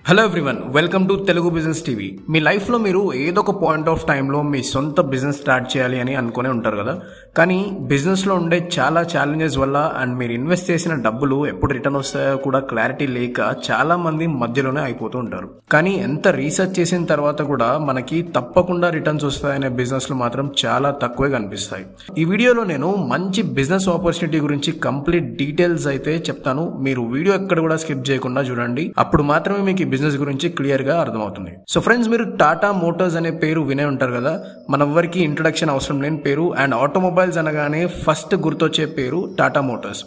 hello everyone welcome to Telugu business TV మీ లైఫ్లో మీరు ఏదో ఒక పాయింట్ ఆఫ్ టైంలో మీ సొంత బిజినెస్ స్టార్ట్ చేయాలి అని అనుకునే ఉంటారు కదా కానీ బిజినెస్లో ఉండే చాలా ఛాలెంజెస్ వల్ల అండ్ మీరు ఇన్వెస్ట్ చేసిన డబ్బులు ఎప్పుడు రిటర్న్ వస్తాయో కూడా క్లారిటీ లేక చాలా మంది మధ్యలోనే అయిపోతూ ఉంటారు కానీ ఎంత రీసెర్చ్ చేసిన తర్వాత కూడా మనకి తప్పకుండా రిటర్న్స్ వస్తాయనే బిజినెస్లు మాత్రం చాలా తక్కువే కనిపిస్తాయి ఈ వీడియోలో నేను మంచి బిజినెస్ ఆపర్చునిటీ గురించి కంప్లీట్ డీటెయిల్స్ అయితే చెప్తాను మీరు వీడియో ఎక్కడ కూడా స్కిప్ చేయకుండా చూడండి అప్పుడు మాత్రమే మీకు ఈ బిజినెస్ గురించి క్లియర్ గా అర్థమవుతుంది సో ఫ్రెండ్స్ మీరు టాటా మోటార్స్ అనే పేరు వినే ఉంటారు కదా మనెవ్వరికి ఇంట్రడక్షన్ అవసరం లేని పేరు అండ్ ఆటోమొబైల్స్ అనగానే ఫస్ట్ గుర్తొచ్చే పేరు టాటా మోటార్స్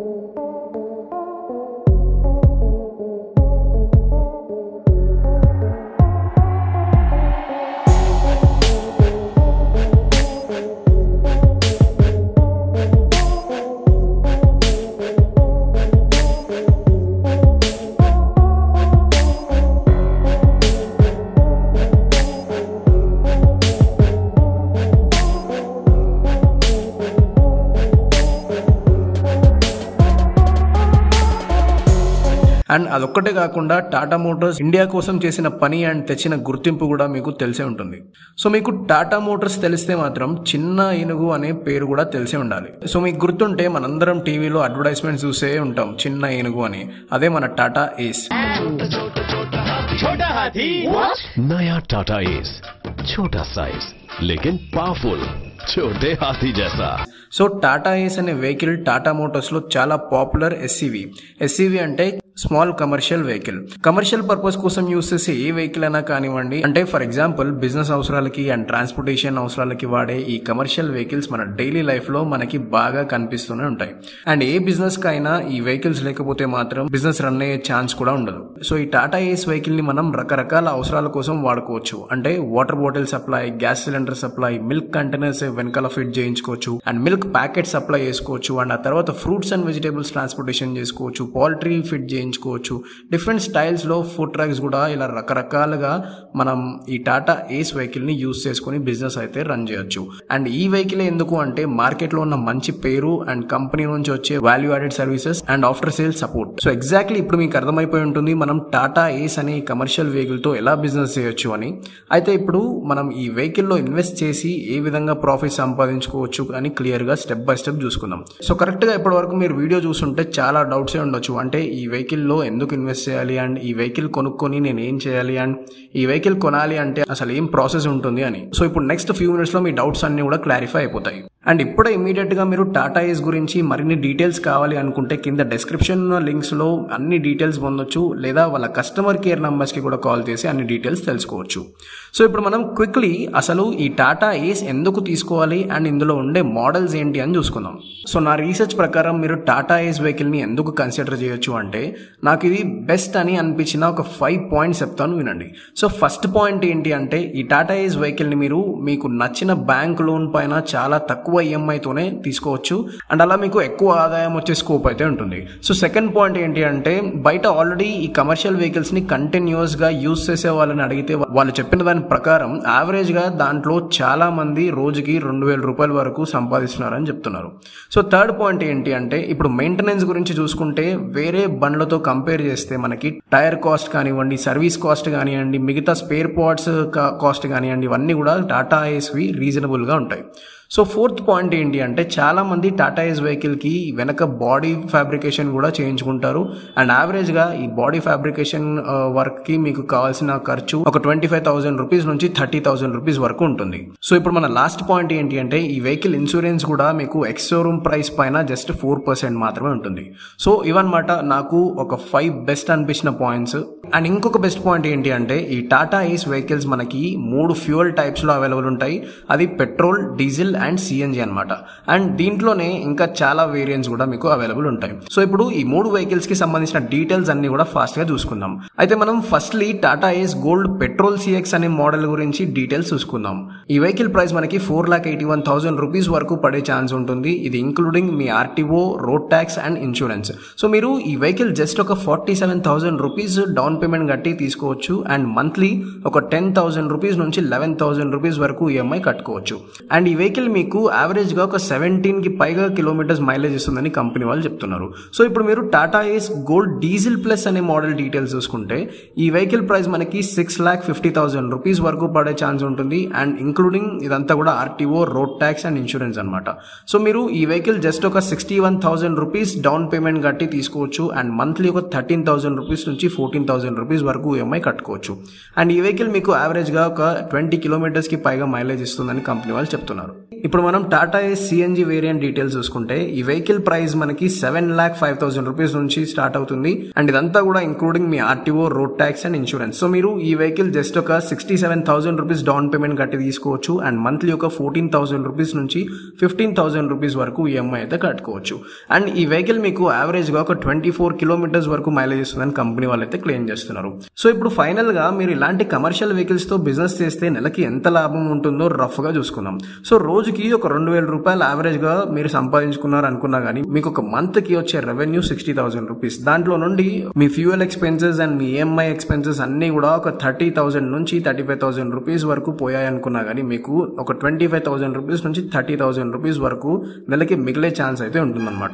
అండ్ అదొక్కటే కాకుండా టాటా మోటార్స్ ఇండియా కోసం చేసిన పని అండ్ తెచ్చిన గుర్తింపు కూడా మీకు తెలిసే ఉంటుంది సో మీకు టాటా మోటార్స్ తెలిస్తే మాత్రం చిన్న ఏనుగు అనే పేరు కూడా తెలిసే ఉండాలి సో మీకు గుర్తుంటే మనందరం టీవీలో అడ్వర్టైజ్మెంట్ చూసే ఉంటాం చిన్న ఏనుగు అని అదే మన టాటా ఏస్ छोटा हाथी नया टाटा एस छोटा साइज लेकिन पावरफुल छोटे हाथी जैसा సో టాటా ఏస్ అనే వెహికల్ టాటా మోటార్స్ లో చాలా పాపులర్ ఎస్సీవీ ఎస్సీవీ అంటే small commercial vehicle commercial purpose కోసం యూస్ చేసే ఏ వెహికల్ అయినా కానివ్వండి అంటే ఫర్ ఎగ్జాంపుల్ బిజినెస్ అవసరాలకి అండ్ ట్రాన్స్పోర్టేషన్ అవసరాలకి వాడే ఈ కమర్షియల్ వెహికల్స్ మన డైలీ లైఫ్ లో మనకి బాగా కనిపిస్తూనే ఉంటాయి అండ్ ఏ బిజినెస్ కైనా ఈ వెహికల్స్ లేకపోతే మాత్రం బిజినెస్ రన్ అయ్యే ఛాన్స్ కూడా ఉండదు సో ఈ టాటా ఏస్ వెహికల్ ని మనం రకరకాల అవసరాల కోసం వాడుకోవచ్చు అంటే water bottle supply gas cylinder supply milk containers వెనకాల ఫిట్ చేయించుకోవచ్చు అండ్ మిల్క్ ప్యాకెట్ సప్లై చేసుకోవచ్చు అండ్ ఆ తర్వాత ఫ్రూట్స్ అండ్ వెజిటేబుల్స్ ట్రాన్స్పోర్టేషన్ చేసుకోవచ్చు పౌల్ట్రీ ఫిట్ చేయించుకోవచ్చు డిఫరెంట్ స్టైల్స్ లో ఫుడ్ ట్రక్స్ కూడా ఇలా రకరకాలుగా మనం ఈ టాటా ఏస్ వెహికల్ ని యూస్ చేసుకుని బిజినెస్ అయితే రన్ చేయొచ్చు అండ్ ఈ వెహికల్ ఎందుకు అంటే మార్కెట్ లో ఉన్న మంచి పేరు అండ్ కంపెనీ నుంచి వచ్చే value added services and after sale support so exactly ఇప్పుడు మీకు అర్థమైపోయి ఉంటుంది మనం టాటా ఏస్ అనే ఈ కమర్షియల్ వెహికల్ తో ఎలా బిజినెస్ చేయొచ్చు అని అయితే ఇప్పుడు మనం ఈ వెహికల్ లో ఇన్వెస్ట్ చేసి ఏ విధంగా ప్రాఫిట్ సంపాదించుకోవచ్చు అని క్లియర్ గా స్టెప్ బై స్టెప్ చూసుకుందాం సో కరెక్ట్ గా ఇప్పటి వరకు మీరు వీడియో చూస్తుంటే చాలా డౌట్స్ ఉండొచ్చు అంటే ఈ వెహికల్ లో ఎందుకు ఇన్వెస్ట్ చేయాలి అండ్ ఈ వెహికల్ కొనుక్కొని నేను ఏం చేయాలి అండ్ ఈ వెహికల్ కొనాలి అంటే అసలు ఏం ప్రాసెస్ ఉంటుంది అని సో ఇప్పుడు నెక్స్ట్ ఫ్యూ మినిట్స్ లో మీ డౌట్స్ అన్ని కూడా క్లారిఫై అయిపోతాయి అండ్ ఇప్పుడే ఇమీడియట్ గా మీరు టాటా ఏస్ గురించి మరిన్ని డీటెయిల్స్ కావాలి అనుకుంటే కింద డిస్క్రిప్షన్ లింక్స్ లో అన్ని డీటెయిల్స్ పొందొచ్చు లేదా వాళ్ళ కస్టమర్ కేర్ నంబర్స్ కి కూడా కాల్ చేసి అన్ని డీటెయిల్స్ తెలుసుకోవచ్చు సో ఇప్పుడు మనం క్విక్లీ అసలు ఈ టాటా ఏస్ ఎందుకు తీసుకోవాలి అండ్ ఇందులో ఉండే మోడల్స్ ఏంటి అని చూసుకుందాం సో నా రీసెర్చ్ ప్రకారం మీరు టాటా ఏస్ వెహికల్ ని ఎందుకు కన్సిడర్ చేయొచ్చు అంటే నాకు ఇది బెస్ట్ అని అనిపించిన ఒక ఫైవ్ పాయింట్స్ చెప్తాను వినండి సో ఫస్ట్ పాయింట్ ఏంటి అంటే ఈ టాటా ఏస్ వెహికల్ ని మీరు మీకు నచ్చిన బ్యాంక్ లోన్ పైన చాలా తక్కువ ఈఎంఐతోనే తీసుకోవచ్చు అండ్ అలా మీకు ఎక్కువ ఆదాయం వచ్చే స్కోప్ అయితే ఉంటుంది సో సెకండ్ పాయింట్ ఏంటి అంటే బయట ఆల్రెడీ ఈ కమర్షియల్ వెహికల్స్ ని కంటిన్యూస్ గా యూస్ చేసే వాళ్ళని అడిగితే వాళ్ళు చెప్పిన దాని ప్రకారం యావరేజ్ గా దాంట్లో చాలా మంది రోజుకి రెండు వేల రూపాయల వరకు సంపాదిస్తున్నారని చెప్తున్నారు సో థర్డ్ పాయింట్ ఏంటి అంటే ఇప్పుడు మెయింటెనెన్స్ గురించి చూసుకుంటే వేరే బండ్లతో కంపేర్ చేస్తే మనకి టైర్ కాస్ట్ కానివ్వండి సర్వీస్ కాస్ట్ కానివ్వండి మిగతా స్పేర్ పార్ట్స్ కాస్ట్ కానివ్వండి ఇవన్నీ కూడా టాటా ఏస్వి రీజనబుల్ గా ఉంటాయి సో ఫోర్త్ పాయింట్ ఏంటి అంటే చాలా మంది టాటా ఏస్ వెహికల్ కి వెనక బాడీ ఫ్యాబ్రికేషన్ కూడా చేయించుకుంటారు అండ్ యావరేజ్ గా ఈ బాడీ ఫ్యాబ్రికేషన్ వర్క్ కి మీకు కావాల్సిన ఖర్చు ఒక ట్వంటీ ఫైవ్ థౌసండ్ రూపీస్ నుంచి థర్టీ థౌసండ్ రూపీస్ వరకు ఉంటుంది సో ఇప్పుడు మన లాస్ట్ పాయింట్ ఏంటి అంటే ఈ వెహికల్ ఇన్సూరెన్స్ కూడా మీకు ఎక్స్ షోరూమ్ ప్రైస్ పైన జస్ట్ ఫోర్ పర్సెంట్ మాత్రమే ఉంటుంది సో ఇవన్నమాట నాకు ఒక ఫైవ్ బెస్ట్ అనిపించిన పాయింట్స్ అండ్ ఇంకొక బెస్ట్ పాయింట్ ఏంటి అంటే ఈ టాటా ఏస్ వెహికల్స్ మనకి మూడు ఫ్యూయల్ టైప్స్ లో అవైలబుల్ ఉంటాయి అది పెట్రోల్ డీజిల్ అండ్ సిఎన్జి అనమాట అండ్ దీంట్లోనే ఇంకా చాలా వేరియంట్స్ కూడా మీకు అవైలబుల్ ఉంటాయి సో ఇప్పుడు ఈ మూడు వెహికల్స్ కి సంబంధించిన డీటెయిల్స్ అన్ని కూడా ఫాస్ట్ గా చూసుకుందాం అయితే మనం firstly Tata Ace gold petrol CX అనే మోడల్ గురించి డీటెయిల్స్ చూసుకుందాం ఈ వెహికల్ ప్రైస్ మనకి four lakh eighty one thousand rupees వరకు పడే ఛాన్స్ ఉంటుంది ఇది ఇంక్లూడింగ్ మీ RTO road tax and insurance so మీరు ఈ వెహికల్ జస్ట్ ఒక forty seven thousand rupees down payment కట్టి తీసుకోవచ్చు అండ్ మంత్లీ ఒక టెన్ థౌసండ్ రూపీస్ నుంచి లెవెన్ థౌసండ్ రూపీస్ వరకు ఈఎంఐ కట్టుకోవచ్చు అండ్ ఈ వెహికల్ మీకు యావరేజ్ గా ఒక సెవెంటీన్ కి పైగా కిలోమీటర్స్ మైలేజ్ ఇస్తుందని కంపెనీ వాళ్ళు చెప్తున్నారు సో ఇప్పుడు మీరు Tata Ace gold diesel plus అనే మోడల్ డీటెయిల్స్ చూసుకుంటే ఈ వెహికల్ ప్రైస్ మనకి six lakh fifty thousand rupees వరకు పడే ఛాన్స్ ఉంటుంది అండ్ ఇంక్లూడింగ్ ఇదంతా కూడా RTO road tax and insurance అనమాట సో మీరు ఈ వెహికల్ జస్ట్ ఒక sixty one thousand rupees down payment కట్టి తీసుకోవచ్చు అండ్ మంత్లీ ఒక థర్టీన్ థౌసండ్ రూపీస్ నుంచి ఫోర్టీన్ థౌసండ్ రూపీస్ వరకు ఈఎంఐ కట్టుకోవచ్చు అండ్ ఈ వెహికల్ మీకు యావరేజ్గా ఒక ట్వంటీ కిలోమీటర్స్కి పైగా మైలేజ్ ఇస్తుందని కంపెనీ వాళ్ళు చెప్తున్నారు ఇప్పుడు మనం Tata Ace CNG variant details చూసుకుంటే ఈ వెహికల్ ప్రైస్ మనకి seven lakh five thousand rupees నుంచి స్టార్ట్ అవుతుంది అండ్ ఇదంతా కూడా ఇంక్లూడింగ్ మీ RTO road tax and insurance so మీరు ఈ వెహికల్ జస్ట్ ఒక sixty seven thousand rupees down payment కట్టి తీసుకోవచ్చు అండ్ మంత్లీ ఒక ఫోర్టీన్ థౌసండ్ రూపీస్ నుంచి ఫిఫ్టీన్ థౌసండ్ రూపీస్ వరకు ఈఎంఐ అయితే కట్టుకోవచ్చు అండ్ ఈ వెహికల్ మీకు యావరేజ్గా ఒక ట్వంటీ ఫోర్ కిలోమీటర్స్ వరకు మైలేజ్ ఇస్తుందని కంపెనీ వాళ్ళు అయితే క్లెయిమ్ చేస్తున్నారు సో ఇప్పుడు ఫైనల్ గా మీరు ఇలాంటి కమర్షియల్ వెహికల్స్ తో బిజినెస్ చేస్తే నెలకి ఎంత లాభం ఉంటుందో రఫ్ గా చూసుకుందాం సో రోజుకి ఒక రెండు వేల రూపాయలు యావరేజ్ గా మీరు సంపాదించుకున్నారు అనుకున్నా కానీ మీకు ఒక మంత్ కి వచ్చే రెవెన్యూ సిక్స్టీ థౌసండ్ రూపీస్ దాంట్లో నుండి మీ ఫ్యూయల్ ఎక్స్పెన్సెస్ అండ్ మీ ఈఎంఐ ఎక్స్పెన్సెస్ అన్ని కూడా ఒక థర్టీ థౌసండ్ నుంచి థర్టీ ఫైవ్ థౌసండ్ రూపీస్ వరకు పోయాయి అనుకున్నా కానీ మీకు ఒక ట్వంటీ ఫైవ్ థౌసండ్ రూపీస్ నుంచి థర్టీ థౌసండ్ రూపీస్ వరకు నెలకి మిగిలే ఛాన్స్ అయితే ఉంటుందన్నమాట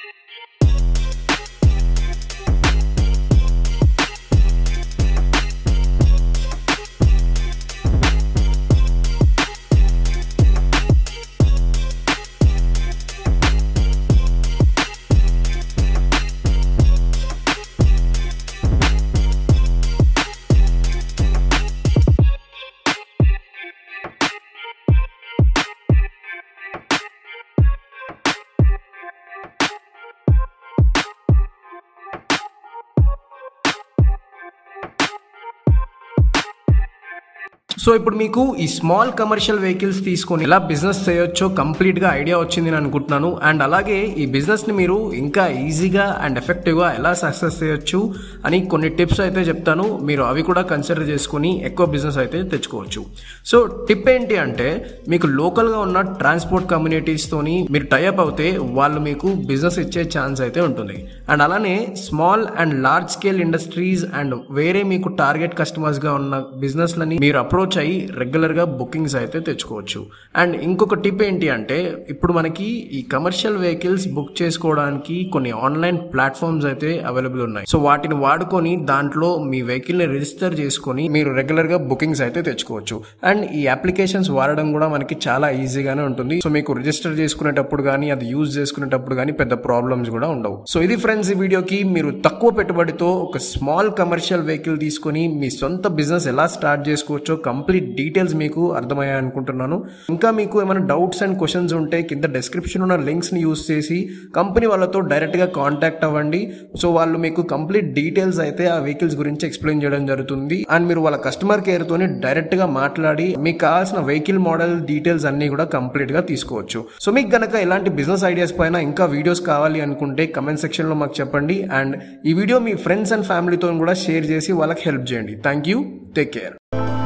సో ఇప్పుడు మీకు ఈ స్మాల్ కమర్షియల్ వెహికల్స్ తీసుకొని ఎలా బిజినెస్ చేయొచ్చో కంప్లీట్ గా ఐడియా వచ్చింది నేను అనుకుంటున్నాను అండ్ అలాగే ఈ బిజినెస్ ని మీరు ఇంకా ఈజీగా అండ్ ఎఫెక్టివ్ గా ఎలా సక్సెస్ చేయొచ్చు అని కొన్ని టిప్స్ అయితే చెప్తాను మీరు అవి కూడా కన్సిడర్ చేసుకుని ఎక్కువ బిజినెస్ అయితే తెచ్చుకోవచ్చు సో టిప్ ఏంటి అంటే మీకు లోకల్ గా ఉన్న ట్రాన్స్పోర్ట్ కమ్యూనిటీస్ తోని మీరు టైఅప్ అవుతే వాళ్ళు మీకు బిజినెస్ ఇచ్చే ఛాన్స్ అయితే ఉంటుంది అండ్ అలానే small and large scale industries and వేరే మీకు టార్గెట్ కస్టమర్స్ గా ఉన్న బిజినెస్ లని మీరు అప్రోచ్ అయ్యి రెగ్యులర్ గా బుకింగ్స్ అయితే తెచ్చుకోవచ్చు అండ్ ఇంకొక టిప్ ఏంటి అంటే ఇప్పుడు మనకి ఈ కమర్షియల్ వెహికల్స్ బుక్ చేసుకోవడానికి కొన్ని ఆన్లైన్ ప్లాట్ఫామ్స్ అయితే అవైలబుల్ ఉన్నాయి సో వాటిని వాడుకొని దాంట్లో మీ వెహికల్ ని రిజిస్టర్ చేసుకొని మీరు రెగ్యులర్ గా బుకింగ్స్ అయితే తెచ్చుకోవచ్చు అండ్ ఈ అప్లికేషన్స్ వాడడం కూడా మనకి చాలా ఈజీగానే ఉంటుంది సో మీకు రిజిస్టర్ చేసుకునేటప్పుడు కానీ అది యూజ్ చేసుకునేటప్పుడు కానీ పెద్ద ప్రాబ్లమ్స్ కూడా ఉండవు సో ఇది ఫ్రెండ్స్ ఈ వీడియోకి మీరు తక్కువ పెట్టుబడితో ఒక స్మాల్ కమర్షియల్ వెహికల్ తీసుకొని మీ సొంత బిజినెస్ ఎలా స్టార్ట్ చేసుకోవచ్చో కంప్లీట్ డీటెయిల్స్ మీకు అర్థమయ్యాయి అనుకుంటున్నాను ఇంకా మీకు ఏమైనా డౌట్స్ అండ్ క్వశ్చన్స్ ఉంటే కింద డిస్క్రిప్షన్ ఉన్న లింక్స్ ని యూస్ చేసి కంపెనీ వాళ్ళతో డైరెక్ట్ గా కాంటాక్ట్ అవ్వండి సో వాళ్ళు మీకు కంప్లీట్ డీటెయిల్స్ అయితే ఆ వెహికల్స్ గురించి ఎక్స్ప్లెయిన్ చేయడం జరుగుతుంది అండ్ మీరు వాళ్ళ కస్టమర్ కేర్ తోని డైరెక్ట్ గా మాట్లాడి మీకు కావాల్సిన వెహికల్ మోడల్ డీటెయిల్స్ అన్ని కూడా కంప్లీట్ గా తీసుకోవచ్చు సో మీకు గనక ఎలాంటి బిజినెస్ ఐడియాస్ పైన ఇంకా వీడియోస్ కావాలి అనుకుంటే కమెంట్ సెక్షన్ లో మాకు చెప్పండి అండ్ ఈ వీడియో మీ ఫ్రెండ్స్ అండ్ ఫ్యామిలీతో కూడా షేర్ చేసి వాళ్ళకి హెల్ప్ చేయండి థ్యాంక్ యూ టేక్ కేర్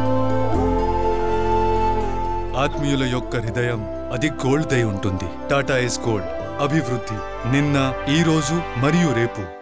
ఆత్మీయుల యొక్క హృదయం అది గోల్డ్ దై ఉంటుంది టాటా ఎస్ గోల్డ్ అభివృద్ధి నిన్న ఈ రోజు మరియు రేపు